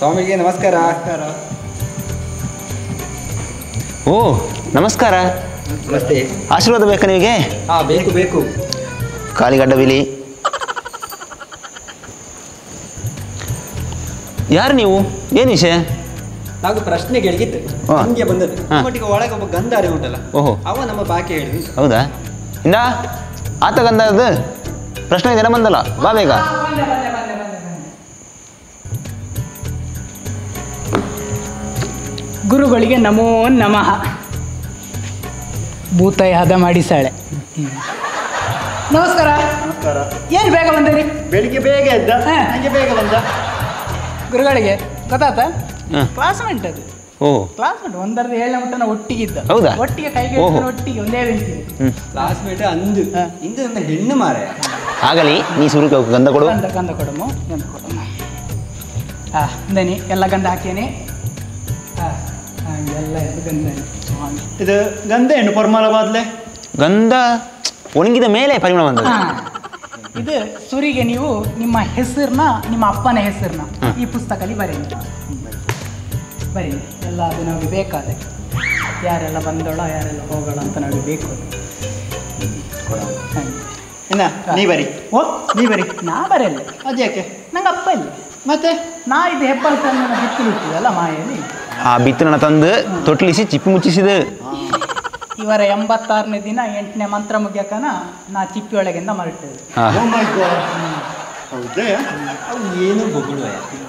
ಸ್ವಾಮಿಗೆ ನಮಸ್ಕಾರ ಓ ನಮಸ್ಕಾರ ನಮಸ್ತೆ ಆಶೀರ್ವಾದ ಬೇಕಾ ನಿಮಗೆ ಹಾ ಬೇಕು ಬೇಕು ಕಾಲಿಗಡ್ಡ ಬಿಲಿ ಯಾರು ನೀವು ಏನು ವಿಷಯ ನಾವು ಪ್ರಶ್ನೆ ಕೇಳಿಗಿತ್ತು ಹಾ. ಹಂಗೆ ಬಂದದ್ದು ಹಾ. ಒಟ್ಟಿಗೆ ಒಳಗೆ ಒಬ್ಬ ಗಂಧಾರಿ ಉಂಟಲ್ಲ ಓಹೋ ಅವ ನಮ್ಮ ಬಾಕಿ ಹೇಳಿದ್ವಿ ಹೌದಾ ಇಂದ ಆತ ಗಂಧದ್ದು ಪ್ರಶ್ನೆ ಜನ ಬಂದಲ್ಲ ಬಾ ಬೇಗ ಗುರುಗಳಿಗೆ ನಮೋ ನಮಃ ಭೂತಾಯಿ ಹದ ಮಾಡಿಸಾಳೆ ನಮಸ್ಕಾರ ನಮಸ್ಕಾರ ಏನು ಬೇಗ ಬಂದಿರಿ ಬೆಳಿಗ್ಗೆ ಬೇಗ ಎದ್ದ ಹಾ. ಹಂಗೆ ಬೇಗ ಬಂದ ಗುರುಗಳಿಗೆ ಗೊತ್ತಾತ ಹಾಂ ಕ್ಲಾಸ್ಮೇಟ್ ಅದು ಓ ಕ್ಲಾಸ್ಮೇಟ್ ಒಂದರದ ಏಳನೇ ಮಟ್ಟನ ಒಟ್ಟಿಗಿದ್ದ ಹೌದಾ? ಒಟ್ಟಿಗೆ ಕೈಗೆ ಓಹೋ. ಹಿಡ್ಕೊಂಡು ಒಟ್ಟಿಗೆ ಒಂದೇ ಬೆಂಚಿ ಹ್ಞೂ ಕ್ಲಾಸ್ಮೇಟ್ ಅಂದು ಹಾ. ಇಂದು ನನ್ನ ಹೆಣ್ಣು ಮಾರಾಯ ಆಗಲಿ ನೀ ಸುರು ಗಂಧ ಕೊಡು ಗಂಧ ಗಂಧ ಕೊಡಮು ಗಂಧ ಕೊಡಮು ಹಾಂ ಅಂದನಿ ಎಲ್ಲ ಗಂಧ ಹಾಕೇನಿ ಹಾಂ ಹಾಂ ಎಲ್ಲ ಇದು ಗಂಧನಿ ಹಾಂ ಇದು ಗಂಧ ಹೆಣ್ಣು ಪರ್ಮಾಲ ಬಾದ್ಲೆ ಗಂಧ ಒಣಗಿದ ಮೇಲೆ ಪರಿಮಳ ಬಂದದ್ದು ಹಾ. ಇದು ಸುರಿಗೆ ನೀವು ನಿಮ್ಮ ಹೆಸರನ್ನ ನಿಮ್ಮ ಅಪ್ಪನ ಹೆಸರನ್ನ ಈ ಪುಸ್ತಕದಲ್ಲಿ ಬರೀನಿ ಬರೀನಿ ಎಲ್ಲ ಅದು ನಮಗೆ ಬೇಕಾದೆ ಯಾರೆಲ್ಲ ಬಂದೋಳ ಯಾರೆಲ್ಲ ಹೋಗೋಳ ಅಂತ ನಮಗೆ ಬೇಕು ಅದು. ಹಾಗೆ. ಇನ್ನ ನೀ ಬರಿ ಓ ನೀ ಬರಿ ನಾ ಬರಲ್ಲ ಅದ್ಯಾಕೆ ನಂಗೆ ಅಪ್ಪ ಇಲ್ಲ ಮತ್ತೆ ನಾ ಇದು ಹೆಬ್ಬಾಳ ತಂದು ಬಿತ್ತಲು ಇಟ್ಟಿದಲ್ಲ ಮಾಯಲ್ಲಿ ಆ ಬಿತ್ತನ ತಂದು ತೊಟ್ಲಿಸಿ ಚಿಪ್ಪು ಮುಚ್ಚಿಸಿದ ಇವರ ಎಂಬತ್ತಾರನೇ ದಿನ ಎಂಟನೇ ಮಂತ್ರ ಮುಗಿಯಕನ ನಾ ಚಿಪ್ಪಿ ಒಳಗಿಂದ ಮರಟಿದೆ ಹಾ ಓ ಮೈ ಗಾಡ್ ಹೌದೇ ಅವ್ನು ಏನು ಬೊಗಳುವ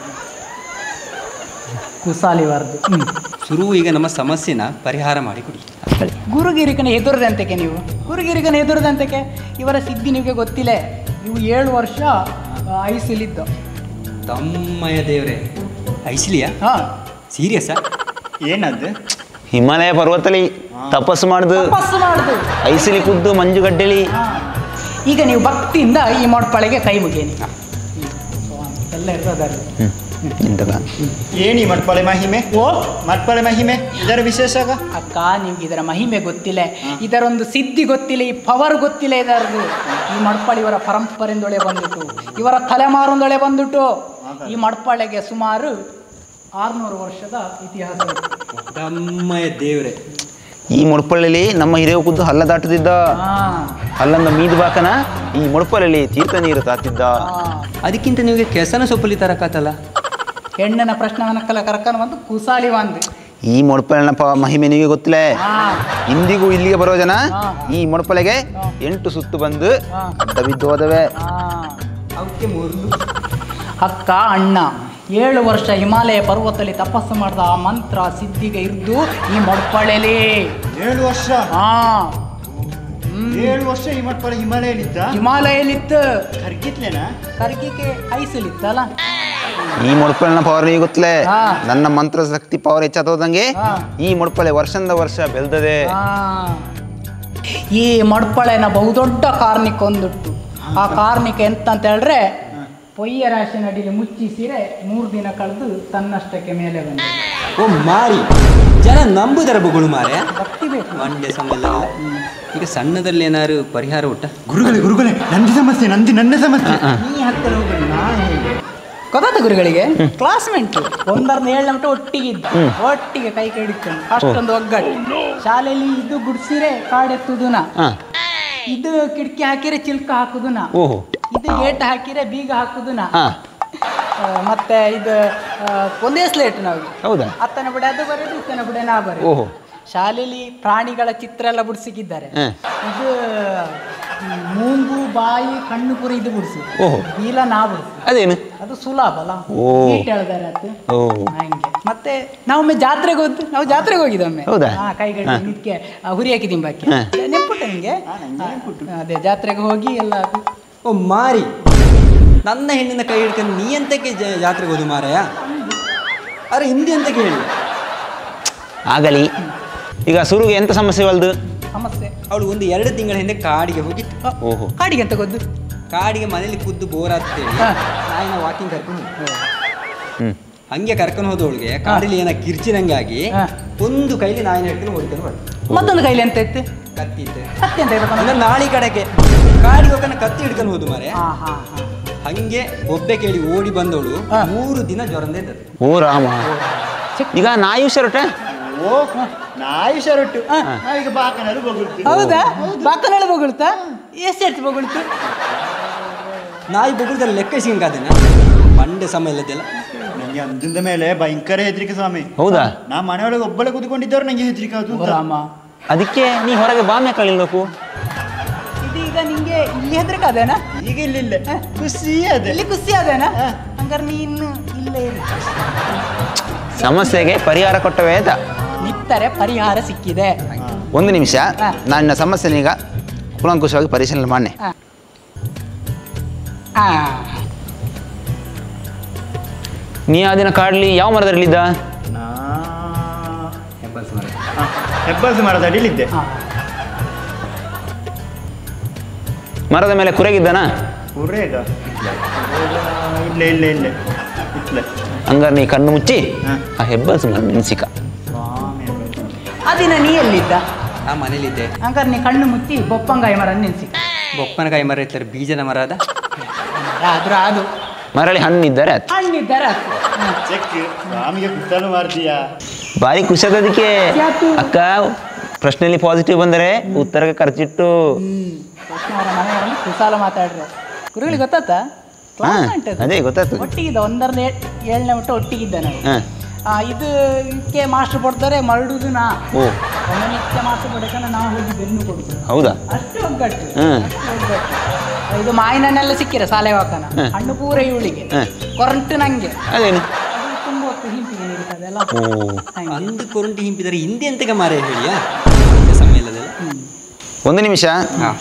ಕುಸಾಲಿವಾರ್ದು ಹ್ಞೂ ಶುರು ಈಗ ನಮ್ಮ ಸಮಸ್ಯೆನ ಪರಿಹಾರ ಮಾಡಿ ಕೊಡಿ ಗುರುಗಿರಿಕನ ಎದುರದಂತೆಕೆ ನೀವು ಗುರುಗಿರಿಕನ ಎದುರದಂತೆಕೆ ಇವರ ಸಿದ್ಧಿ ನಿಮಗೆ ಗೊತ್ತಿಲ್ಲ ಇವು ಏಳು ವರ್ಷ ಐಸಿಲಿದ್ದು ತಮ್ಮಯ್ಯ ದೇವ್ರೆ ಐಸ್ಲಿಯಾ ಹಾಂ ಸೀರಿಯಸ್ಸಾ ಏನದು ಹಿಮಾಲಯ ಪರ್ವತಲಿ ತಪಸ್ಸು ಮಾಡುದು ತಪಸ್ಸು ಮಾಡುದು ಐಸಿಲಿ ಕುದ್ದು ಮಂಜುಗಡ್ಡೆಲಿ ಹಾ. ಈಗ ನೀವು ಭಕ್ತಿಯಿಂದ ಈ ಮೊಡ್ಪಳೆಗೆ ಕೈ ಮುಗಿಯನಿ ಎಲ್ಲ ಇರ್ತದಲ್ಲಿ ಎಂತದ ಏನಿ ಮಟ್ಪಾಳೆ ಮಹಿಮೆ ಓ ಮಟ್ಪಾಳೆ ಮಹಿಮೆ ಇದರ ವಿಶೇಷ ಆಗ ಅಕ್ಕ ನಿಮ್ಗೆ ಇದರ ಮಹಿಮೆ ಗೊತ್ತಿಲ್ಲ ಇದರೊಂದು ಸಿದ್ಧಿ ಗೊತ್ತಿಲ್ಲ ಈ ಪವರ್ ಗೊತ್ತಿಲ್ಲ ಇದರದು ಈ ಮಡ್ಪಾಳು ಇವರ ಪರಂಪರೆಯಿಂದೊಳೆ ಬಂದುಟ್ಟು ಇವರ ತಲೆಮಾರಿಂದೊಳೆ ಬಂದುಟ್ಟು ಈ ಮಡ್ಪಾಳೆಗೆ ಸುಮಾರು ಆರುನೂರು ವರ್ಷದ ಇತಿಹಾಸ ಇದೆ. ತಮ್ಮಯ್ಯ ದೇವ್ರೆ ಈ ಮುಡ್ಪಳ್ಳಿಲಿ ನಮ್ಮ ಹಿರಿಯ ಕುದ್ದು ಹಲ್ಲ ದಾಟುತ್ತಿದ್ದ ಹಾ ಹಲ್ಲಂದ ಮೀದು ಬಾಕನ ಈ ಮುಡ್ಪಳ್ಳಿ ತೀರ್ಥ ನೀರು ತಾತಿದ್ದ ಹಾ. ಅದಕ್ಕಿಂತ ನಿಮಗೆ ಕೆಸನ ಸೊಪ್ಪಲಿ ತರಕಾತಲ್ಲ ಹೆಣ್ಣನ ಪ್ರಶ್ನವನ್ನಕ್ಕೆಲ್ಲ ಕರ್ಕೊಂಡು ಬಂದು ಕುಸಾಲಿ ಬಂದು ಈ ಮೊಡಪಲಿನ ಪ ಮಹಿಮೆ ನಿಮಗೆ ಗೊತ್ತಿಲ್ಲ ಹಾ ಇಂದಿಗೂ ಇಲ್ಲಿಗೆ ಬರೋ ಜನ ಹಾ. ಈ ಮೊಡಪಲೆಗೆ ಹಾ. ಎಂಟು ಸುತ್ತು ಬಂದು ಹಾ. ಅಡ್ಡ ಬಿದ್ದು ಹೋದವೆ ಹಾ ಅವಕ್ಕೆ ಮೊದಲು ಅಕ್ಕ ಅಣ್ಣ ಏಳು ವರ್ಷ ಹಿಮಾಲಯ ಪರ್ವತದಲ್ಲಿ ತಪಸ್ಸು ಮಾಡಿದ ಆ ಮಂತ್ರ ಸಿದ್ಧಿಗೆ ಇದ್ದು ಈ ಮೊಡ್ಪಳೆಲಿ ಏಳು ವರ್ಷ ಹಾ ಏಳು ವರ್ಷ ಈ ಮಟ್ಪಾಳೆ ಹಿಮಾಲಯಲ್ಲಿದ್ದ ಹಿಮಾಲಯಲಿತ್ತು ಕರ್ಗಿತ್ಲೇನಾ ಕರ್ಗಿಗೆ ಐಸಲಿತ್ತಲ್ಲ ಈ ಮೊಡಪಲಿನ ಪವರ್ ನಿಮಗೆ ಗೊತ್ತಿಲ್ಲ ಹಾ. ನನ್ನ ಮಂತ್ರ ಶಕ್ತಿ ಪವರ್ ಹೆಚ್ಚಾದೋದಂಗೆ ಹಾ. ಈ ಮೊಡಪಲೆ ವರ್ಷದಿಂದ ವರ್ಷ ಬೆಳೆದದೆ ಹಾ. ಈ ಮಡ್ಪಳೆನ ಬಹುದೊಡ್ಡ ಕಾರ್ನಿಕ ಒಂದುಂಟು ಆ ಕಾರ್ನಿಕ ಎಂತ ಅಂತ ಹೇಳಿದ್ರೆ ಪೊಯ್ಯ ರಾಶಿ ನಡಿಲಿ ಮುಚ್ಚಿಸಿರೆ ಮೂರು ದಿನ ಕಳೆದು ತನ್ನಷ್ಟಕ್ಕೆ ಮೇಲೆ ಬಂದ ಓ ಮಾರಿ ಜನ ನಂಬುದರ ಬೊಗಳು ಮಾರೆ ಭಕ್ತಿ ಬೇಕು ಮಂಡ್ಯ ಸಮೇಲ ಈಗ ಸಣ್ಣದಲ್ಲಿ ಏನಾದ್ರು ಪರಿಹಾರ ಉಂಟ ಗುರುಗಳೇ ಗುರುಗಳೇ ನಂದಿ ಸಮಸ್ಯೆ ನಂದಿ ನನ್ನ ಸಮಸ್ಯೆ ನೀ ಹತ್ತಿರ ಹೋಗಿ ನಾ ಹೇಗೆ ಗೊತ್ತಾತ ಗುರುಗಳಿಗೆ ಕ್ಲಾಸ್ಮೇಟ್ ಒಂದರ್ನ ಏಳು ಮಟ್ಟ ಒಟ್ಟಿಗೆ ಇದ್ದ ಒಟ್ಟಿಗೆ ಕೈ ಕೈ ಹಿಡ್ಕೊಂಡು ಅಷ್ಟೊಂದು ಒಗ್ಗಟ್ಟು ಶಾಲೆಯಲ್ಲಿ ಇದು ಗುಡ್ಸಿರೆ ಕಾಡೆತ್ತುದುನ ಹಾ ಇದು ಕಿಟಕಿ ಹಾಕಿರೆ ಚಿಲ್ಕ ಹಾಕುದುನ ಓಹೋ ಇದು ಗೇಟ್ ಹಾಕಿರೆ ಬೀಗ ಹಾಕುದುನ ಹಾ ಆ, ಮತ್ತೆ ಇದು ಆ, ಒಂದೇ ಸ್ಲೇಟ್ ನಾವು ಹೌದಾ ಅತ್ತನ ಬಿಡ ಅದು ಬರೋದು ಇತ್ತನ ಬಿಡ ನಾ ಬರೋದು ಓಹೋ ಶಾಲೆಯಲ್ಲಿ ಪ್ರಾಣಿಗಳ ಚಿತ್ರ ಎಲ್ಲ ಬಿಡಿಸಿದ್ದಾರೆ ಹಾ. ಇದು ಮ್, ಮೂಗು ಬಾಯಿ ಕಣ್ಣು ಪುರ ಇದು ಬಿಡಿಸು ಓಹೋ. ಬೀಲ ನಾ ಬಿಡಿಸು ಅದೇನು ಅದು ಸುಲಭ ಅಲ್ಲ ಓ. ನೀಟ್ ಹೇಳ್ತಾರೆ ಅದು ಓ ಹಂಗೆ ಮತ್ತೆ ನಾವು ಒಮ್ಮೆ ಜಾತ್ರೆಗೆ ಹೋದ್ ನಾವು ಜಾತ್ರೆಗೆ ಹೋಗಿದ್ದೆ ಒಮ್ಮೆ ಹೌದಾ? ಹಾ ಕೈಗಟ್ಟಿ ಹಾ. ನಿತ್ಕೆ ಆ, ಹುರಿ ಹಾಕಿದ್ದೀನಿ ಬಾಕಿ ಹಾ. ನೆನ್ಪುಟ್ಟ ನಿಂಗೆ ಅದೇ ಜಾತ್ರೆಗೆ ಹೋಗಿ ಎಲ್ಲ ಅದು ಓ ಮಾರಿ ನನ್ನ ಹೆಣ್ಣಿನ ಕೈ ಹಿಡ್ಕೊಂಡು ನೀ ಎಂತಕ್ಕೆ ಜ- ಜಾತ್ರೆಗೆ ಹೋದು ಮಾರಾಯ ಅರೆ ಹಿಂದಿ ಅಂತಕ್ಕೆ ಹೇಳಿ ಆಗಲಿ ಈಗ ಸುರುಗೆ ಎಂತ ಸಮಸ್ಯೆ ಬಲ್ದು ಸಮಸ್ಯೆ ಅವಳು ಒಂದು ಎರಡು ತಿಂಗಳ ಹಿಂದೆ ಕಾಡಿಗೆ ಹೋಗಿತ್ತು ಆ, ಓಹೋ ಕಾಡಿಗೆ ಅಂತ ಗೊದ್ದು ಕಾಡಿಗೆ ಮನೇಲಿ ಖುದ್ದು ಬೋರ್ ಅಂತೇಳಿ ಹಾ. ನಾಯಿನ ವಾಕಿಂಗ್ ಕರ್ಕೊಂಡು ಹೋದೆ. ಹ್ಮ್ ಹಂಗೆ ಕರ್ಕೊಂಡು ಹೋದವಳಿಗೆ ಕಾಡಲ್ಲಿ ಏನ ಕಿರ್ಚಿನಂಗಾಗಿ ಹಾ. ಒಂದು ಕೈಲಿ ನಾಯಿನ ಹಿಡ್ಕೊಂಡು ಹೊಡ್ಕೊಂಡು ಬರ್ತದೆ ಮತ್ತೊಂದು ಕೈಲಿ ಎಂತ ಇತ್ತು ಕತ್ತಿ ಇತ್ತು ಕತ್ತಿ ಅಂತ ಇತ್ತು ಅಂದ್ರೆ ನಾಳಿ ಕಡೆಗೆ ಕಾಡಿಗೆ ಹೋಗೋಣ ಕತ್ತಿ ಹಿಡ್ಕೊಂಡು ಹೋದು ಮಾರೆ ಹಾ ಹಾ ಹಾ ಹಂಗೆ ಬೊಬ್ಬೆ ಕೇಳಿ ಓಡಿ ಬಂದವಳು ಹಾ. ಮೂರು ದಿನ ಜ್ವರದಿಂದ ಇದ್ದದ್ದು ಓ ರಾಮ ಈಗ ನಾಯಿ ಹುಷಾರಟ್ಟೆ ಓ ನಾಯಿ ಶರಟು ನಾವೀಗ ಬಾಕನಲ್ಲಿ ಬಗುಳ್ತೀವಿ ಹೌದಾ ಬಾಕನಳೆ ಬೊಗಳ್ತಾ ಎಷ್ಟು ಬೊಗಳ್ತು ನಾಯಿ ಬೊಗುಳದಲ್ಲಿ ಲೆಕ್ಕ ಸಿಗಂಗಾದೇನ ಬಂಡೆ ಸಮಯ ಇಲ್ಲದೆಲ್ಲ ನಂಗೆ ಅಂದಿಂದ ಮೇಲೆ ಭಯಂಕರ ಹೆದರಿಕೆ ಸ್ವಾಮಿ ಹೌದಾ ನಾ ಮನೆಯೊಳಗೆ ಒಬ್ಬಳೆ ಕೂತ್ಕೊಂಡಿದ್ದವ್ರು ನಂಗೆ ಹೆದರಿಕೆ ಅದು ಅಂತ. ರಾಮ ಅದಕ್ಕೆ ನೀ ಹೊರಗೆ ಬಾಮೆ ಕಳಿಬೇಕು ಇದೀಗ ನಿಂಗೆ ಇಲ್ಲಿ ಹೆದ್ರಕ ಅದೇನಾ ಈಗ ಇಲ್ಲಿಲ್ಲ ಖುಷಿ ಅದೇ ಇಲ್ಲಿ ಖುಷಿ ಅದೇನಾ ಹಂಗಾರೆ ನೀನು ಇಲ್ಲೇ ಇರು ಸಮಸ್ಯೆಗೆ ಪರಿಹಾರ ಕೊಟ್ಟವೇ ಅಂತ ನಿತ್ತರೆ ಪರಿಹಾರ ಸಿಕ್ಕಿದೆ ಒಂದು ನಿಮಿಷ ಹಾ. ನನ್ನ ಸಮಸ್ಯೆನೀಗ ಕೂಲಂಕುಷವಾಗಿ ಪರಿಶೀಲನೆ ಮಾಡಿ ಆ, ನೀ ಆ ದಿನ ಕಾಡ್ಲಿ ಯಾವ ಮರದಲ್ಲಿದ್ದ ನಾ ಹಾ, ಹೆಬ್ಬಲ್ಸ್ ಮರದ ಅಡಿಲಿದ್ದೆ ಆ. ಮರದ ಮೇಲೆ ಕುರೆಗಿದ್ದಾನ ಉರೇಗ ಇಲ್ಲ ಇಲ್ಲ ಇಲ್ಲ ಇಟ್ಲೆ ಹಂಗಾರೆ ನೀ ಕಣ್ಣು ಮುಚ್ಚಿ ಹಾ. ಆ ಹೆಬ್ಬಲ್ಸ್ ಮರ ನೆನ್ಸಿಕ ಸ್ವಾಮಿ ಆ ದಿನ ನೀ ಎಲ್ಲಿದ್ದ ನಾ ಮನೇಲಿದ್ದೆ ಹಂಗಾರೆ ನೀ ಕಣ್ಣು ಮುಚ್ಚಿ ಬೊಪ್ಪಂಗಾಯಿ ಮರ ನಿಲ್ಸಿ ಬೊಪ್ಪನಕಾಯಿ ಮರ ಇರ್ತಾರೆ ಬೀಜದ ಮರ ಅದ ಆದ್ರೂ ಅದು ಮರಳಿ ಹಣ್ಣಿದ್ದಾರೆ ಆಯ್ತು ಹಣ್ಣಿದ್ದಾರೆ ಆತು. ಹ. ಚೆಕ್ ಸ್ವಾಮಿಗೆ ಕುತ್ತಲು ಮಾಡ್ತೀಯಾ ಭಾರಿ ಖುಷಿ ಅದಕ್ಕೆ ಯಾಕೆ? ಅಕ್ಕ ಪ್ರಶ್ನೆಯಲ್ಲಿ ಪಾಸಿಟಿವ್ ಬಂದರೆ ಉತ್ತರಕ್ಕೆ ಖರ್ಚಿಟ್ಟು ಕೃಷ್ಣ ಅವರ ಮನೆ ಒಂದು ಕುಸಾಲ ಮಾತಾಡ್ರೆ ಗುರುಗಳಿಗೆ ಗೊತ್ತಾತ ಹಾ ಅದೇ ಗೊತ್ತಾಯ್ತು ಒಟ್ಟಿಗಿದ್ದ ಒಂದರಿಂದ ಏಳನೇ ಮಟ್ಟ ಒಟ್ಟಿಗಿದ್ದ ನಾವು ಹಾ ಆ, ಇದು ಇದಕ್ಕೆ ಮಾಸ್ಟರ್ ಕೊಡ್ತಾರೆ ಮರಡುದು ನಾ ಓ ಒಮ್ಮೆ ನಿತ್ಯ ಮಾಸ್ಟರ್ ಕೊಡಕಂದ್ರೆ ನಾವು ಹೋಗಿ ಬೆನ್ನು ಕೊಡುದು ಹೌದಾ ಅಷ್ಟು ಒಗ್ಗಟ್ಟು ಹ್ಮ್. ಅಷ್ಟು ಒಗ್ಗಟ್ಟು. ಇದು ಮಾಯಿನನ್ನೆಲ್ಲ ಸಿಕ್ಕಿರ ಸಾಲೆ ವಾಕನ ಹ್ಮ್. ಹಣ್ಣು ಪೂರ ಇವಳಿಗೆ ಹ್ಮ್. ಕೊರಂಟು ನಂಗೆ ಅದೇನು ಅದು ತುಂಬ ಹೊತ್ತು ಹಿಂಪಿಗೆ ನೀಡಿದ್ದೆಲ್ಲ ಓ ಅಂದು ಕೊರಂಟಿ ಹಿಂಪಿದರೆ ಹಿಂದೆ ಎಂತಕ್ಕೆ ಮಾರ ಹೇಳಿಯಾ ಬಂಡೆ ಸಮಯ ಇಲ್ಲದೆಲ್ಲ ಒಂದು ನಿಮಿಷ ಹಾಂ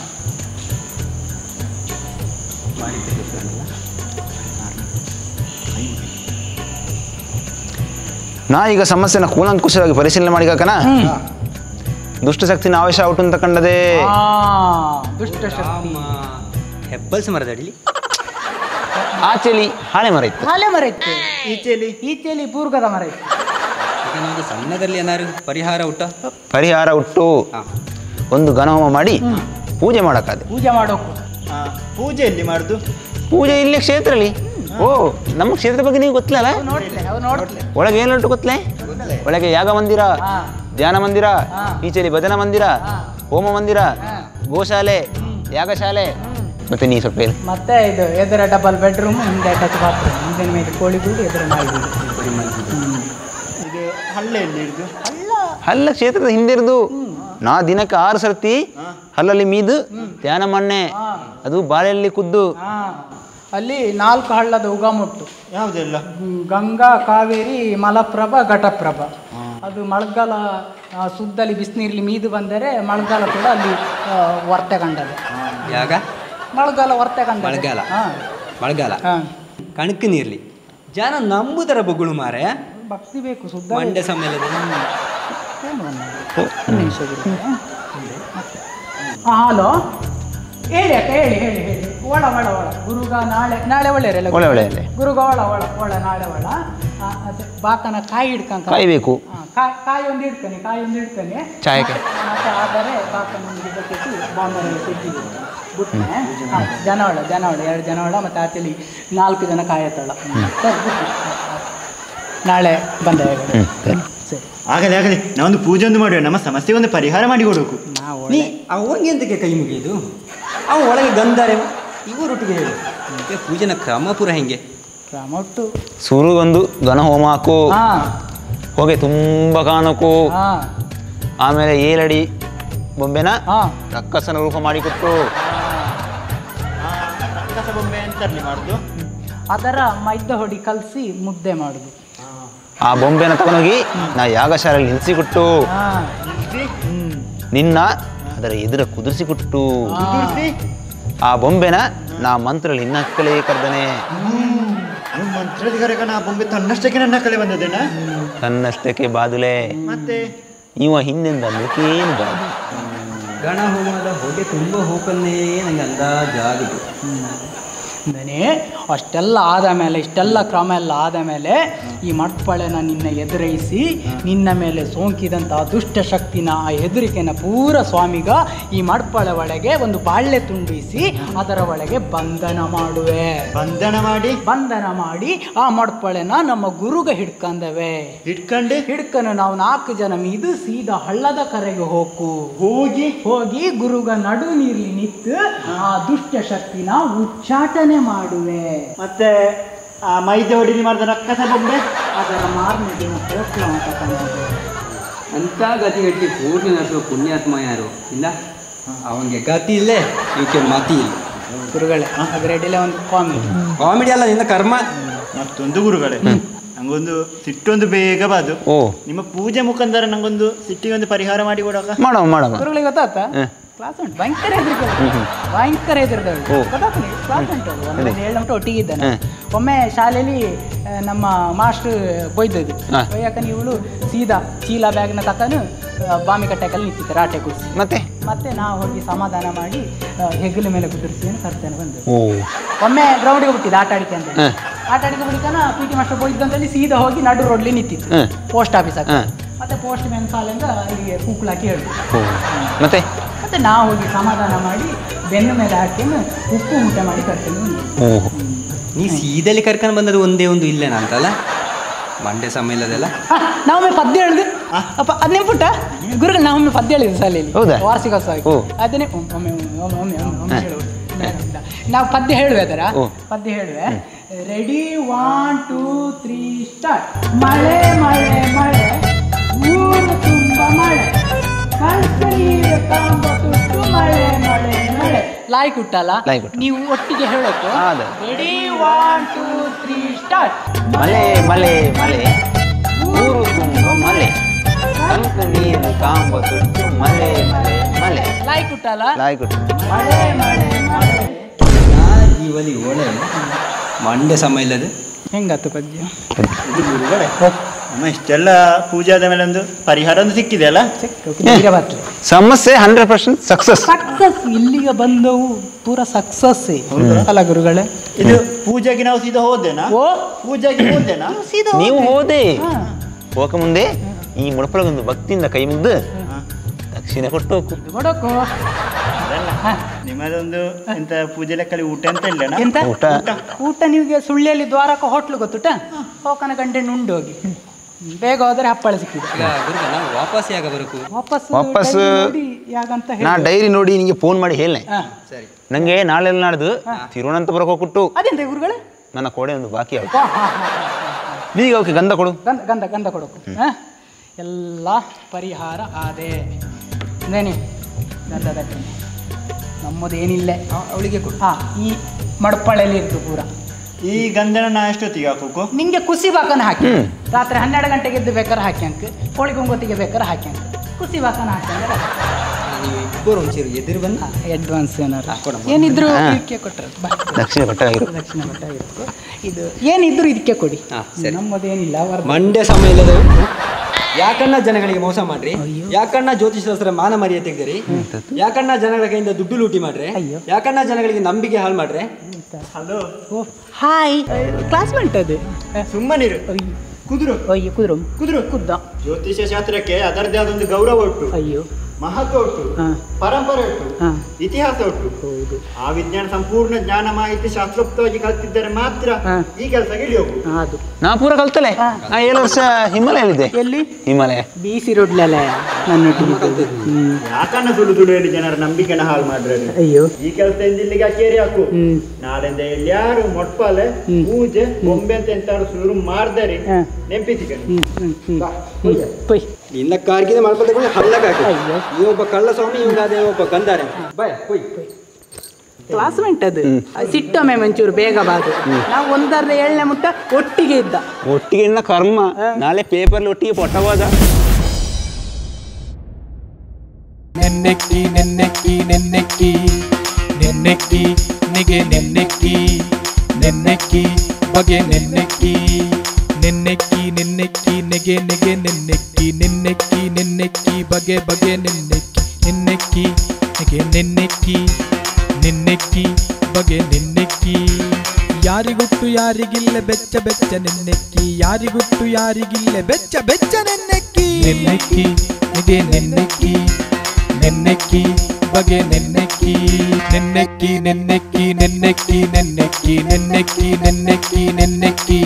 ನಾ ಈಗ ಸಮಸ್ಯೆನ ಕೂಲಂಕುಷವಾಗಿ ಪರಿಶೀಲನೆ ಮಾಡಿಕನ ದುಷ್ಟಶಕ್ತಿನ ಆವೇಶ ಔಟು ಅಂತ ಕಂಡದೆ ಆ, ದುಷ್ಟ ಶಕ್ತಿ ಹೆಬ್ಬಲ್ಸ್ ಮರದ ಅಡಿಲಿ ಆಚೆಲಿ ಹಾಳೆ ಮರ ಇತ್ತು ಹಾಲೆ ಮರ ಇತ್ತು ಈಚೆಲಿ ಈಚೆಯಲ್ಲಿ ಪೂರ್ಗದ ಮರ ಇತ್ತು ಈಗ ನಮಗೆ ಸಣ್ಣದಲ್ಲಿ ಏನಾದ್ರು ಪರಿಹಾರ ಊಟ ಪರಿಹಾರ ಉಟ್ಟು ಹಾಂ ಒಂದು ಘನಹೋಮ ಮಾಡಿ ಪೂಜೆ ಮಾಡಕ್ಕಾದೆ ಪೂಜೆ ಮಾಡೋಕು ಹಾ, ಪೂಜೆ ಎಲ್ಲಿ ಮಾಡುದು ಪೂಜೆ ಇಲ್ಲೇ ಕ್ಷೇತ್ರಲಿ ಓ ನಮ್ಮ ಕ್ಷೇತ್ರ ಬಗ್ಗೆ ನೀವು ಗೊತ್ತಿಲ್ಲಲ್ಲ ಅವು ನೋಡ್ಲೆ ಅವು ನೋಡ್ಲೆ ಒಳಗೆ ಏನುಂಟು ಗೊತ್ತಲೇ ಒಳಗೆ ಯಾಗ ಮಂದಿರ ಹಾ. ಧ್ಯಾನ ಮಂದಿರ ಹಾ. ಈಚೆಲಿ ಭಜನ ಮಂದಿರ ಹಾ. ಹೋಮ ಮಂದಿರ ಹಾ. ಗೋಶಾಲೆ ಯಾಗಶಾಲೆ ಮತ್ತೆ ನೀ ಸ್ವಲ್ಪ ಏನು ಮತ್ತೆ ಇದು ಎದುರ ಡಬಲ್ ಬೆಡ್ರೂಮ್ ಹಿಂದೆ ಅಟ್ಯಾಚ್ ಬಾತ್ರೂಮ್ ಹಿಂದಿನ ಮೇಲೆ ಕೋಳಿ ಗೂಡು ಎದುರ ನಾಯಿ ಗೂಡು ಇದು ಹಳ್ಳ ಎಲ್ಲಿ ಹಿಡಿದು ಹಲ್ಲ ಕ್ಷೇತ್ರದ ಹಿಂದಿರುದು ನಾ ದಿನಕ್ಕೆ ಆರು ಸರ್ತಿ ಹಲ್ಲಲ್ಲಿ ಮೀದು ಧ್ಯಾನ ಮಣ್ಣೆ ಅದು ಬಾಳೆಯಲ್ಲಿ ಕುದ್ದು ಹಾ ಅಲ್ಲಿ ನಾಲ್ಕು ಹಳ್ಳದ ಉಗಮುಟ್ಟು ಯಾವುದೆಲ್ಲ ಹ್ಮ್, ಗಂಗಾ ಕಾವೇರಿ ಮಲಪ್ರಭಾ ಘಟಪ್ರಭ ಅದು ಮಳೆಗಾಲ ಆ, ಸುದ್ದಲ್ಲಿ ಬಿಸಿನೀರ್ಲಿ ಮೀದು ಬಂದರೆ ಮಳೆಗಾಲ ಕೂಡ ಅಲ್ಲಿ ಆ, ವರ್ತೆ ಕಂಡದೆ ಯಾಗ ಮಳೆಗಾಲ ವರ್ತೆ ಕಂಡದೆ ಮಳೆಗಾಲ. ಹಾ ಮಳೆಗಾಲ ಹಾ ಕಣಕ್ಕೆ ನೀರ್ಲಿ ಜನ ನಂಬುದರ ಬೊಗಳು ಮಾರ ಭಕ್ತಿ ಬೇಕು ಸುದ್ದ ಮಂಡೆ ಸಮಯ ನಿಮಿಷ ಹಲೋ ಹೇಳಿ ಅಕ್ಕ ಹೇಳಿ ಹೇಳಿ ಹೇಳಿ ಒಳ ಒಳ ಒಳ ಗುರುಗ ನಾಳೆ ನಾಳೆ ಒಳ್ಳೆಯರಲ್ಲ ಒಳ್ಳೆ ಒಳ್ಳೆಯಲ್ಲೇ ಗುರುಗ ಒಳ ಒಳ ಒಳ ನಾಳೆ ಒಳ ಆ, ಅದೇ ಬಾಕನ ಕಾಯಿ ಹಿಡ್ಕಂತ ಕಾಯ್ಬೇಕು ಹಾ, ಕಾಯಿ ಕಾಯಿ ಒಂದು ಇಡ್ತಾನೆ ಕಾಯಿ ಒಂದು ಇಡ್ತಾನೆ ಚಾಯಕ್ಕೆ? ಮತ್ತೆ- ಮತ್ತೆ ಆದರೆ ಬಾಕನ ಒಂದು ಗಿಡ ಕೆತ್ತಿ ಬಾಂಬರ್ ತೆಗ್ದಿದೆ ಬಿಟ್ಟೆ ಹಾ, ಜನವಳ ಜನವಳ ಎರಡು ಜನವಳ ಮತ್ತೆ ಆಚೆಲಿ ನಾಲ್ಕು ಜನ ಕಾಯತ್ತಳ ಸರಿ ಬಿಟ್ಟು ನಾಳೆ ಬಂದ ಹ್ಮ್, ಸರಿ. ಸರಿ ಆಗಲಿ ಆಗಲಿ ನಾವೊಂದು ಪೂಜೆ ಒಂದು ಮಾಡುವ ನಮ್ಮ ಸಮಸ್ಯೆಗೆ ಒಂದು ಪರಿಹಾರ ಮಾಡಿ ಕೊಡಬೇಕು ನಾವು ನೀ ಅವನಿಗೆ ಎಂತಕ್ಕೆ ಕೈ ಮುಗಿಯೋದು ಅವ ಒಳಗೆ ಗಂಧಾರೆ ಇವರೊಟ್ಟಿಗೆ ಹೇಳು ಈಗ ಪೂಜೆನ ಕ್ರಮ ಪುರ ಹೆಂಗೆ ರಾಮೊಟ್ಟು ಸುರು ಒಂದು ಘನ ಹೋಮ ಹಾಕು ಹಾ ಹೊಗೆ ತುಂಬ ಕಾಣಕು ಹಾ ಆಮೇಲೆ ಏಳಡಿ ಬೊಂಬೆನ ಹಾ ರಕ್ಕಸನ ರೂಪ ಮಾಡಿಕೊಟ್ಟು ಕಸ ಬೊಂಬೆ ಅಂತರ್ಲಿ ಮಾಡುದು ಅದರ ಮೈದ ಹೊಡಿ ಕಲಸಿ ಮುದ್ದೆ ಮಾಡುದು ಆ ಬೊಂಬೆನ ತಗೊಂಡೋಗಿ ನಾ ಯಾಗಶಾಲೆಯಲ್ಲಿ ನಿಲ್ಲಿಸಿಕೊಟ್ಟು ಹಾ ನಿಲ್ಸಿ ಹ್ಮ್ ನಿನ್ನ ಅದರ ಎದುರ ಕುದುರಿಸಿಕೊಟ್ಟು ಕುದುರ್ಸಿ ಆ ಬೊಂಬೆನ ನಾ ಮಂತ್ರದಲ್ಲಿ ಹಿನ್ನಕ್ಕಲೇ ಕರ್ದನೆ ನೀವು ಮಂತ್ರದ ಕರೆಗ ನಾ ಬೊಂಬೆ ತನ್ನಷ್ಟಕ್ಕೆ ನನ್ನ ಕಲೆ ಬಂದದೇನ ತನ್ನಷ್ಟಕ್ಕೆ ಬಾದುಲೆ ಮತ್ತೆ ಇವ ಹಿಂದಿಂದ ಮುಖೇನು ಬಾದು ಗಣ ಹೋಮದ ಹೊಗೆ ತುಂಬ ಹೋಗನ್ನೇ ನಂಗೆ ಅಂದಾಜಾಗಿದ್ದು ಅಂದನೇ ಅಷ್ಟೆಲ್ಲ ಆದ ಮೇಲೆ ಇಷ್ಟೆಲ್ಲ ಕ್ರಮ ಎಲ್ಲ ಆದ ಮೇಲೆ ಈ ಮಟ್ಪಳೆನ ನಿನ್ನ ಎದುರೈಸಿ ನಿನ್ನ ಮೇಲೆ ಸೋಂಕಿದಂತಹ ದುಷ್ಟ ಶಕ್ತಿನ ಆ ಹೆದರಿಕೆನ ಪೂರ ಸ್ವಾಮಿಗ ಈ ಮಟ್ಪಳೆ ಒಳಗೆ ಒಂದು ಬಾಳ್ಳೆ ತುಂಬಿಸಿ ಅದರ ಒಳಗೆ ಬಂಧನ ಮಾಡುವೆ ಬಂಧನ ಮಾಡಿ ಬಂಧನ ಮಾಡಿ ಆ ಮಡ್ಪಳೆನ ನಮ್ಮ ಗುರುಗ ಹಿಡ್ಕಂದವೆ ಇಟ್ಕೊಂಡು ಹಿಡ್ಕನು ನಾವು ನಾಲ್ಕು ಜನ ಮೀದು ಸೀದಾ ಹಳ್ಳದ ಕರೆಗೆ ಹೋಗು ಹೋಗಿ ಹೋಗಿ ಗುರುಗ ನಡು ನೀರ್ಲಿ ನಿಂತು ಆ ದುಷ್ಟ ಶಕ್ತಿನ ಉಚ್ಚಾಟನೆ ಮಾಡುವೆ ಮತ್ತೆ ಆ ಮೈದೆ ಹೊಡಿಲಿ ಮಾಡಿದ ರಕ್ಕಸ ಬೊಂಬೆ ಅದರ ಮಾರನೇ ದಿನ ಹೋಗ್ಲ ತಗೊಂಡು ಅಂತ ಗತಿಗಟ್ಟಿ ಪೂರ್ಣ ನಡೆಸುವ ಪುಣ್ಯಾತ್ಮ ಯಾರು ಇಲ್ಲ ಅವನಿಗೆ ಗತಿ ಇಲ್ಲೇ ಇವಕ್ಕೆ ಮತಿ ಇಲ್ಲ ಗುರುಗಳೇ ಅದರ ಅಡಿಲೆ ಒಂದು ಕಾಮಿಡಿ ಕಾಮಿಡಿ ಅಲ್ಲ ನಿನ್ನ ಕರ್ಮ ಮತ್ತೊಂದು ಗುರುಗಳೇ ನಂಗೊಂದು ಸಿಟ್ಟೊಂದು ಬೇಗ ಬಾದು ಓ ನಿಮ್ಮ ಪೂಜೆ ಮುಖಾಂತರ ನಂಗೊಂದು ಸಿಟ್ಟಿಗೆ ಒಂದು ಪರಿಹಾರ ಮಾಡಿ ಕೊಡಕ ಮಾಡವ ಮಾಡವ ಗುರುಗಳಿಗೆ ಗೊತ್ತಾತ ಹ. ಕ್ಲಾಸ್ ಉಂಟು ಭಯಂಕರ ಹೆದರಿಕೆ ಭಯಂಕರ ಹೆದರಿದವಳು ಓ. ಗೊತ್ತಾಗ್ತದೆ ಕ್ಲಾಸ್ ಉಂಟು ಅವಳು. ಒಂದು ಅದೇ. ಏಳು ಗಂಟೆ ಒಟ್ಟಿಗೆ ಇದ್ದಾನೆ ಹ. ಒಮ್ಮೆ ಶಾಲೆಯಲ್ಲಿ ಆ, ನಮ್ಮ ಮಾಸ್ಟರ್ ಬೈದದ್ದು ಹ. ಬೈಯಾಕನ ಇವಳು ಸೀದಾ ಚೀಲ ಬ್ಯಾಗ್ನ ತಕೊಂಡು ಬಾಮಿ ಕಟ್ಟೆಕಲ್ಲಿ ನಿಂತಿತ್ತು ರಾಟೆ ಕುಡಿಸಿ ಮತ್ತೆ ಮತ್ತೆ ನಾವು ಹೋಗಿ ಸಮಾಧಾನ ಮಾಡಿ ಆ, ಹೆಗಲ ಮೇಲೆ ಕುದುರಿಸಿ ಏನು ಕರ್ತೇನೆ ಬಂದು ಓ ಒಮ್ಮೆ ಗ್ರೌಂಡಿಗೆ ಬಿಟ್ಟಿದ್ದು ಆಟ ಆಡಿಕೆ ಅಂತ ಹ. ಆಟ ಆಡಿಕೆ ಬಿಡಿಕನ ಪಿ ಟಿ ಮಾಸ್ಟರ್ ಹೋಗಿದ್ದು ಅಂತೇಳಿ ಸೀದಾ ಹೋಗಿ ನಡು ರೋಡ್ಲಿ ನಿಂತಿತ್ತು ಹ. ಪೋಸ್ಟ್ ಆಫೀಸ್ ಹ. ಮತ್ತೆ ಪೋಸ್ಟ್ ಮ್ಯಾನ್ ಕಾಲಿಂದ ಅಲ್ಲಿಗೆ ಕೂಕ್ಲಾಕಿ ಹೇಳಿದ್ರು ಓ ಮತ್ತೆ ಮತ್ತೆ ನಾವು ಹೋಗಿ ಸಮಾಧಾನ ಮಾಡಿ ಬೆನ್ನ ಮೇಲೆ ಹಾಕಿನ್ನು ಉಪ್ಪು ಊಟ ಮಾಡಿ ಕರ್ತೇನೆ ಬಂದ್ವಿ. ಓ ನೀ ಸೀದಲ್ಲಿ ಕರ್ಕೊಂಡು ಬಂದದ್ದು ಒಂದೇ ಒಂದು ಇಲ್ಲೇನ ಅಂತಲ್ಲ ಮಂಡ್ಯ ಸಮಯ ಇಲ್ಲದೆಲ್ಲ ಹ, ನಾವೊಮ್ಮೆ ಪದ್ಯ ಹೇಳಿದೆ ಅಪ್ಪ ಅದ್ ನೆನ್ಪುಟ್ಟ ಗುರುಗಳು ನಾವೊಮ್ಮೆ ಪದ್ಯ ಹೇಳಿದ್ವಿ ಶಾಲೆಯಲ್ಲಿ ಹೌದಾ? ವಾರ್ಷಿಕೋತ್ಸವ ಓ. ಅದನ್ನೇ ಒಮ್ಮೆ ಒಮ್ಮೆ ಒಮ್ಮೆ ಒಮ್ಮೆ ಒಮ್ಮೆ ಒಮ್ಮೆ ಹೇಳುವ. ಇಲ್ಲ. ನಾವು ಪದ್ಯ ಹೇಳುವೆ ಅದರ ಓ. ಪದ್ಯ ಹೇಳುವೆ ready one two three start ಮಳೆ ಮಳೆ ಮಳೆ ಊರು ತುಂಬ ಮಳೆ ಕಲ್ಪನೀಯ ಕಾಂಬ ತುಟ್ಟು ಮಳೆ ಮಳೆ ಮಳೆ ಲಾಯ್ಕ್ ಉಟ್ಟಲ್ಲ ಲಾಯ್ಕ್ ಉಂಟು. ನೀವು ಒಟ್ಟಿಗೆ ಹೇಳೋದು ಹಾ, ಅದೇ. Ready one two three start ಮಲೆ ಮಲೆ ಮಲೆ ಊರು ತುಂಬ ಮಲೆ ಕಂಕು ನೀರು ಕಾಂಬ ತುಟ್ಟು ಮಲೆ ಮಲೆ ಮಲೆ ಲಾಯ್ಕ್ ಉಟ್ಟಲ್ಲ ಲಾಯ್ ಕೊಟ್ಟು ಮಳೆ ಮಳೆ ಮಳೆ ನಾ ಜೀವಲಿ ಒಳ್ಳೆ ಮಂಡ್ಯ ಸಮಯ ಇಲ್ಲದೆ ಹೆಂಗಾತು ಪದ್ಯ ಇದು ಗುರುಗಳೇ ನಮ್ಮ ಇಷ್ಟೆಲ್ಲ ಪೂಜೆ ಆದ ಮೇಲೆ ಒಂದು ಪರಿಹಾರ ಒಂದು ಸಿಕ್ಕಿದೆ ಅಲ್ಲ ಬರ್ತದೆ ಸಮಸ್ಯೆ ಹಂಡ್ರೆಡ್ ಪರ್ಸೆಂಟ್ ಸಕ್ಸಸ್ ಸಕ್ಸಸ್ ಇಲ್ಲಿಗೆ ಬಂದವು ಪೂರ ಸಕ್ಸಸ್ ಅಲ್ಲ ಗುರುಗಳೇ ಇದು ಪೂಜೆಗೆ ನಾವು ಸೀದಾ ಹೋದೇನಾ ಓ ಪೂಜೆಗೆ ಹೋದೇನಾ ನೀವು ಹೋದೆ ಹಾ. ಹೋಗ ಮುಂದೆ ಈ ಮುಡಪಳಗೊಂದು ಭಕ್ತಿಯಿಂದ ಕೈ ಮುಗ್ದು ದಕ್ಷಿಣ ಕೊಟ್ಟು ಹೋಗು ಕೊಡೋಕು ಅದಲ್ಲ ಹಾ. ನಿಮ್ಮದೊಂದು ಎಂತ ಪೂಜೆ ಲೆಕ್ಕಲ್ಲಿ ಊಟ ಅಂತ ಇಲ್ಲನಾ ಎಂತ ಊಟ ಊಟ ನಿಮಗೆ ಸುಳ್ಳಿಯಲ್ಲಿ ದ್ವಾರಕ ಹೋಟ್ಲು ಗೊತ್ತುಟ ಹೋಕನ ಗಂಟೆ ಉಂಡು ಹೋಗಿ ಬೇಗ ಹೋದ್ರೆ ಹಪ್ಪಳ ಸಿಕ್ಕಿದೆ ಈಗ ಗುರುಗ ನಾವು ವಾಪಸ್ ಯಾಗ ಬರಕು ವಾಪಸ್ ವಾಪಸ್ ಡೈರಿ ನೋಡಿ ಯಾಗಂತ ನಾ ಹೇಳಿ ಡೈರಿ ನೋಡಿ ನಿಂಗೆ ಫೋನ್ ಮಾಡಿ ಹೇಳಿ ಹಾ. ಸರಿ ನಂಗೆ ನಾಳೆ ನಾಡ್ದು ತಿರುವನಂತಪುರಕ್ಕೆ ಹೋಗ್ಬಿಟ್ಟು ಅದೆಂತ ಗುರುಗಳೇ ನನ್ನ ಕೋಡೆ ಒಂದು ಬಾಕಿ ಆಗುತ್ತೆ ವಾ, ಹಾ, ಹಾ, ಹಾ, ಹಾ. ನೀಗ ಅವಕ್ಕೆ ಗಂಧ ಕೊಡು ಗಂಧ ಗಂಧ ಗಂಧ ಕೊಡೋಕು ಹಾ? ಎಲ್ಲ ಪರಿಹಾರ ಆದೆ ನೇನಿ ಗಂಧದ ಕಣ್ಣೆ ನಮ್ಮದು ಏನಿಲ್ಲ ಅವಳಿಗೆ ಕೊಡು ಹಾ ಈ ಮಡಪಳೆಯಲ್ಲಿ ಇರ್ತು ಪೂರ ಈ ಗಂಧನ ನಾ ಎಷ್ಟೊತ್ತಿಗೆ ಹಾಕೋಕು ನಿಂಗೆ ಕುಸಿ ಬಾಕನ ಹಾಕಿ ರಾತ್ರಿ ಹನ್ನೆರಡು ಗಂಟೆಗೆ ಎದ್ದು ಬೇಕಾದ್ರೆ ಹಾಕಿ ಅಂಕ ಕೋಳಿ ಗೊಂಗೊತ್ತಿಗೆ ಬೇಕಾದ್ರೆ ಹಾಕಿ ಅಂಕ ಕುಸಿ ಬಾಕನ ಹಾಕಿ ಅಂದ್ರೆ ನೀವು ಇಬ್ಬರು ಒಂಚೂರು ಎದುರು ಬಂದು ಅಡ್ವಾನ್ಸ್ ಏನಾರ ಹಾ, ಕೊಡಮ್ಮ. ಏನಿದ್ರು ಹಾ. ಇದಕ್ಕೆ ಕೊಟ್ಟರೆ ಬಾ ದಕ್ಷಿಣ ಕೊಟ್ಟಾಗಿರು ದಕ್ಷಿಣ ಮಟ್ಟ ಇರುತ್ತೆ ಇದು ಏನಿದ್ರು ಇದಕ್ಕೆ ಕೊಡಿ ಹಾ, ಸರಿ. ನಮ್ಮದೇನಿಲ್ಲ ವರದಿ. ಮಂಡ್ಯ ಸಮಯ ಇಲ್ಲದೆ ಯಾಕಣ್ಣ ಜನಗಳಿಗೆ ಮೋಸ ಮಾಡ್ರಿ ಯಾಕಣ್ಣ ಜ್ಯೋತಿಷ ಶಾಸ್ತ್ರ ಮಾನ ಮರ್ಯಾದೆ ತೆಗ್ದಿರಿ ಯಾಕಣ್ಣ ಜನಗಳ ಕೈಯಿಂದ ದುಡ್ಡು ಲೂಟಿ ಮಾಡ್ರೆ ಅಯ್ಯೋ. ಯಾಕಣ್ಣ ಜನಗಳಿಗೆ ನಂಬಿಕೆ ಹಾಳು ಮಾಡ್ರೆ ಹಲೋ ಓ ಹಾಯ್ ಕ್ಲಾಸ್ಮೇಟ್ ಅದು ಸುಮ್ಮನಿರು ಕುದುರು ಅಯ್ಯೋ ಕುದುರು ಕುದುರು ಕುದ್ದ ಜ್ಯೋತಿಷ್ಯ ಶಾಸ್ತ್ರಕ್ಕೆ ಅದರದ್ದೇ ಆದೊಂದು ಗೌರವ ಉಂಟು ಅಯ್ಯೋ ಮಹತ್ವ ಉಂಟು ಹಾ. ಪರಂಪರೆ ಉಂಟು ಹಾ. ಇತಿಹಾಸ ಉಂಟು ಹೌದು ಆ ವಿಜ್ಞಾನ ಸಂಪೂರ್ಣ ಜ್ಞಾನ ಮಾಹಿತಿ ಶಾಸ್ತ್ರೋಕ್ತವಾಗಿ ಕಲ್ತಿದ್ದರೆ ಮಾತ್ರ ಹಾ. ಈ ಕೆಲಸಕ್ಕೆ ಇಳಿಯೋಕು ಅದು ನಾ ಪೂರ ಕಲ್ತಲೆ ಹಾ. ನಾ ಏಳು ವರ್ಷ ಹಿಮಾಲಯಲ್ಲಿದ್ದೆ ಎಲ್ಲಿ ಹಿಮಾಲಯ ಬೀಸಿ ರೋಡ್ಲಲ್ಲ ನನ್ನೊಟ್ಟಿಗೆ ಹ್ಮ್ ಯಾಕನ್ನ ಸುಳ್ಳು ಸುಳ್ಳು ಹೇಳಿ ಜನರ ನಂಬಿಕೆನ ಹಾಳು ಮಾಡ್ರೆ ಅಯ್ಯೋ ಈ ಕೆಲಸದಿಂದ ಇಲ್ಲಿಗೆ ಕೇರಿ ಹಾಕು ಹ್ಮ್ ನಾಳೆಯಿಂದ ಎಲ್ಲಿಯಾರು ಮೊಟ್ಪಾಲೆ ಹ್ಮ್. ಪೂಜೆ ಗೊಂಬೆ ಅಂತ ಎಂತಾರು ಶುರು ಮಾಡ್ದಾರಿ ಹಾ. ನೆಂಪಿಸಿಕ ಹ್ಮ್ ಹ್ಮ್ ಹ್ಮ್ ಹ್ಮ್ ಪೊಯ್ ನಿನ್ನ ಕಾರ್ಗಿನ ಮಾಡ್ಕೊಳ್ತಾ ಹಳ್ಳಕ್ಕೆ ಹಾಕಿ ಅಯ್ಯೋ. ಈ ಒಬ್ಬ ಕಳ್ಳ ಸ್ವಾಮಿ ಇವಾಗ ಅದೇ ಒಬ್ಬ ಗಂಧಾರೆ ಬಾಯ್ ಹೋಯ್ ಕ್ಲಾಸ್ಮೇಟ್ ಅದು ಅದು ಸಿಟ್ಟೊಮ್ಮೆ ಮಂಚೂರು ಬೇಗ ಬಾದು ನಾವು ಒಂದರ್ಧ ಏಳನೇ ಮುಟ್ಟ ಒಟ್ಟಿಗೆ ಇದ್ದ ಒಟ್ಟಿಗೆ ಇನ್ನ ಕರ್ಮ ನಾಳೆ ಪೇಪರ್ಲಿ ಒಟ್ಟಿಗೆ ಪೊಟ್ಟವಾದ ನೆನ್ನೆಕ್ಕಿ ನೆನ್ನೆಕ್ಕಿ ನೆನ್ನೆಕ್ಕಿ ನೆನ್ನೆಕ್ಕಿ ನಿಗೆ ನೆನ್ನೆಕ್ಕಿ ನೆನ್ನೆಕ್ಕಿ ಬಗೆ ನೆನ್ನೆಕ್ಕಿ ನೆನ್ನೆಕ್ಕಿ ನೆನ್ನೆಕ್ಕಿ ನೆಗೆ ನೆಗೆ ನೆನ್ನೆಕ್ಕಿ ನೆನ್ನೆಕ್ಕಿ ನೆನ್ನೆಕ್ಕಿ ಬಗೆ ಬಗೆ ನೆನ್ನೆಕ್ಕಿ ನೆನ್ನೆಕ್ಕಿ ನೆಗೆ ನೆನ್ನೆಕ್ಕಿ ನೆನ್ನೆಕ್ಕಿ ಬಗೆ ನೆನ್ನೆಕ್ಕಿ ಯಾರಿಗುಟ್ಟು ಯಾರಿಗಿಲ್ಲ ಬೆಚ್ಚ ಬೆಚ್ಚ ನೆನ್ನೆಕ್ಕಿ ಯಾರಿಗುಟ್ಟು ಯಾರಿಗಿಲ್ಲ ಬೆಚ್ಚ ಬೆಚ್ಚ ನೆನ್ನೆಕ್ಕಿ ನೆನ್ನೆಕ್ಕಿ ನಿಗೆ ನೆನ್ನೆಕ್ಕಿ ನೆನ್ನೆಕ್ಕಿ ಬಗೆ ನೆನ್ನೆಕ್ಕಿ ನೆನ್ನೆಕ್ಕಿ ನೆನ್ನೆಕ್ಕಿ ನೆನ್ನೆಕ್ಕಿ ನೆನ್ನೆಕ್ಕಿ ನೆನ್ನೆಕ್ಕಿ ನೆನ್ನೆಕ್ಕಿ ನೆನ್ನೆಕ್ಕಿ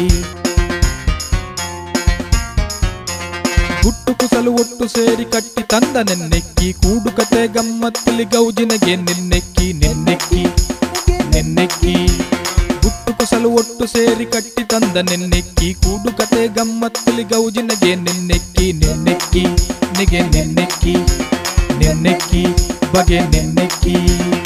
ಗುಟ್ಟು ಕುಸಲು ಒಟ್ಟು ಸೇರಿ ಕಟ್ಟಿ ತಂದ ನೆನ್ನೆಕ್ಕಿ ಕೂಡು ಕತೆ ಗಮ್ಮತ್ತಲಿ ಗೌಜಿನಗೆ ನೆನ್ನೆಕ್ಕಿ ನೆನ್ನೆಕ್ಕಿ ನೆನ್ನೆಕ್ಕಿ ಗುಟ್ಟು ಕುಸಲು ಒಟ್ಟು ಸೇರಿ ಕಟ್ಟಿ ತಂದ ನೆನ್ನೆಕ್ಕಿ ಕೂಡು ಕತೆ ಗಮ್ಮತ್ತಲಿ ಗೌಜಿನಗೆ ನೆನ್ನೆಕ್ಕಿ ನೆನ್ನೆಕ್ಕಿ ನಿಗೆ ನೆನ್ನೆಕ್ಕಿ ನೆನ್ನೆಕ್ಕಿ ಬಗೆ ನೆನ್ನೆಕ್ಕಿ